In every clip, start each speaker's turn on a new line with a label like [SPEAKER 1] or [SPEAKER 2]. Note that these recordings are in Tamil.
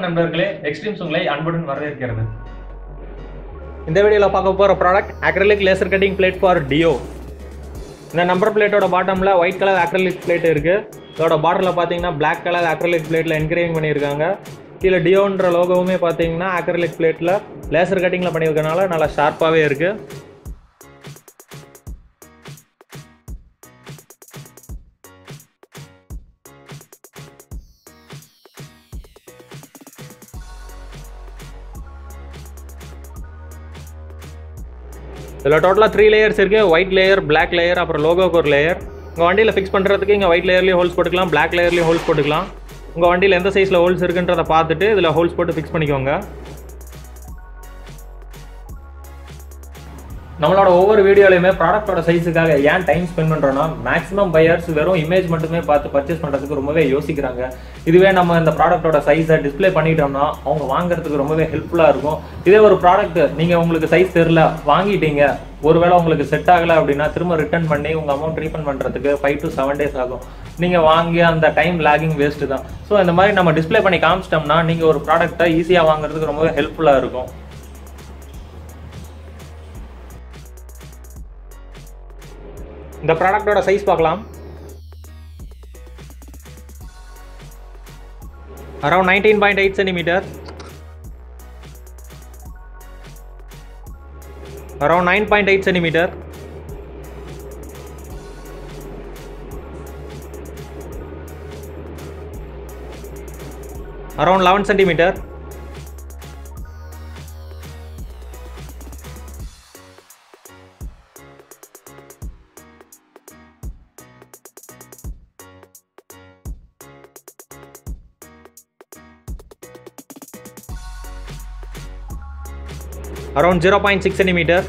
[SPEAKER 1] வணக்கம் நண்பர்களே எக்ஸ்ட்ரீம்ஸ் உங்களை அன்புடன் வரவேற்கிறது
[SPEAKER 2] இந்த வீடியோவில் பார்க்க போகிற product acrylic laser cutting plate for Dio இந்த நம்பர் பிளேட்டோட பாட்டமில் ஒயிட் கலர் அக்ரலிக் பிளேட் இருக்குது இதோட பார்டரில் பார்த்தீங்கன்னா Black கலர் அக்ரலிக் பிளேட்டில் என்கிரேவிங் பண்ணியிருக்காங்க கீழே டியோன்ற லோகோவுமே பார்த்தீங்கன்னா அக்ரலிக் பிளேட்டில் லேசர் கட்டிங்கில் பண்ணியிருக்கனால நல்லா ஷார்ப்பாகவே இருக்குது இதில் டோட்டலாக த்ரீ லேயர்ஸ் இருக்குது ஒயிட் லேயர் Black லேயர் அப்புறம் லோகோக்கு ஒரு லேயர் உங்கள் வண்டியில் ஃபிக்ஸ் பண்ணுறதுக்கு இங்கே ஒயிட் லேயர்லேயும் ஹோல்ஸ் போட்டுக்கலாம் Black லேயர்லேயும் ஹோல்ஸ் போட்டுக்கலாம் உங்கள் வண்டியில் எந்த சைஸில் ஹோல்ஸ் இருக்குன்றதை பார்த்துட்டு இதில் ஹோல்ஸ் போட்டு ஃபிக்ஸ் பண்ணிக்கோங்க நம்மளோட ஒவ்வொரு வீடியோலையுமே ப்ராடக்ட்டோட சைஸுக்காக ஏன் டைம் ஸ்பெண்ட் பண்ணுறோன்னா மேக்ஸிமம் பையர்ஸ் வெறும் இமேஜ் மட்டுமே பார்த்து பர்ச்சேஸ் பண்ணுறதுக்கு ரொம்பவே யோசிக்கிறாங்க இதுவே நம்ம இந்த ப்ராடக்ட்டோட சைஸை டிஸ்ப்ளே பண்ணிட்டோம்னா அவங்க வாங்குறதுக்கு ரொம்பவே ஹெல்ப்ஃபுல்லாக இருக்கும் இதே ஒரு ப்ராடக்ட் நீங்கள் உங்களுக்கு சைஸ் தெரில வாங்கிட்டீங்க ஒருவேளை உங்களுக்கு செட் ஆகலை அப்படின்னா திரும்ப ரிட்டர்ன் பண்ணி உங்கள் அமௌண்ட் ரீஃபண்ட் பண்ணுறதுக்கு ஃபைவ் டு செவன் டேஸ் ஆகும் நீங்கள் வாங்கி அந்த டைம் லேகிங் வேஸ்ட்டு தான் ஸோ இந்த மாதிரி நம்ம டிஸ்ப்ளே பண்ணி காமிச்சிட்டோம்னா நீங்கள் ஒரு ப்ராடக்ட்டை ஈஸியாக வாங்குறதுக்கு ரொம்பவே ஹெல்ப்ஃபுல்லாக இருக்கும் இந்த ப்ராடக்ட்டோட சைஸ் பார்க்கலாம் around nineteen point eight centimetre around nine point eight centimetre around eleven centimetre around 0.6 centimeter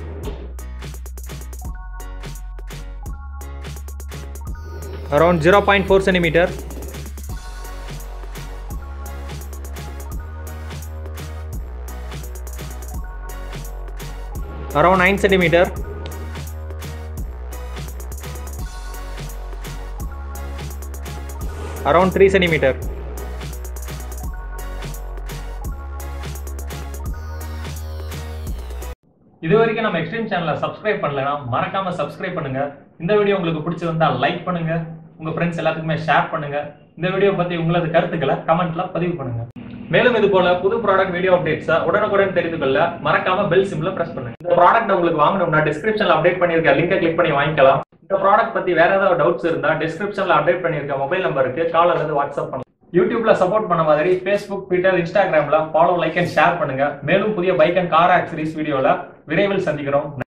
[SPEAKER 2] around 0.4 centimeter around 9 centimeter around 3 centimeter
[SPEAKER 1] இது வரைக்கும் நம்ம எக்ஸ்ட்ரீம் சேனலை சப்ஸ்கிரைப் பண்ணலனா மறக்காம சப்ஸ்கிரைப் பண்ணுங்க இந்த வீடியோ உங்களுக்கு பிடிச்சிருந்தா லைக் பண்ணுங்க உங்க ஃப்ரெண்ட்ஸ் எல்லாத்துக்குமே ஷேர் பண்ணுங்க இந்த வீடியோ பத்தி உங்களது கருத்துக்களை கமெண்ட்ல பதிவு பண்ணுங்க மேலும் இது போல புது ப்ராடக்ட் வீடியோ அப்டேட்ஸை உடனுக்குடன் தெரிந்து கொள்ள மறக்காம பெல் சிம்ல பிரஸ் பண்ணுங்க இந்த ப்ராடக்ட் உங்களுக்கு வாங்கணும்னா டிஸ்கிரிப்ஷன்ல அப்டேட் பண்ணிருக்க லிங்கை கிளிக் பண்ணி வாங்கிக்கலாம் இந்த ப்ராடக்ட் பத்தி வேற ஏதாவது டவுட்ஸ் இருந்தா டிஸ்கிரிப்ஷன்ல அப்டேட் பண்ணிருக்க மொபைல் நம்பருக்கு கால் அல்லது வாட்ஸ்அப் பண்ணுங்க யூடியூப்ல சப்போர்ட் பண்ண மாதிரி ஃபேஸ்புக் ட்விட்டர் இன்ஸ்டாகிராம்ல ஃபாலோ லைக் அண்ட் ஷேர் பண்ணுங்க மேலும் புதிய பைக் அண்ட் கார் ஆக்சரிஸ் வீடியோல விரைவில் சந்திக்கிறோம்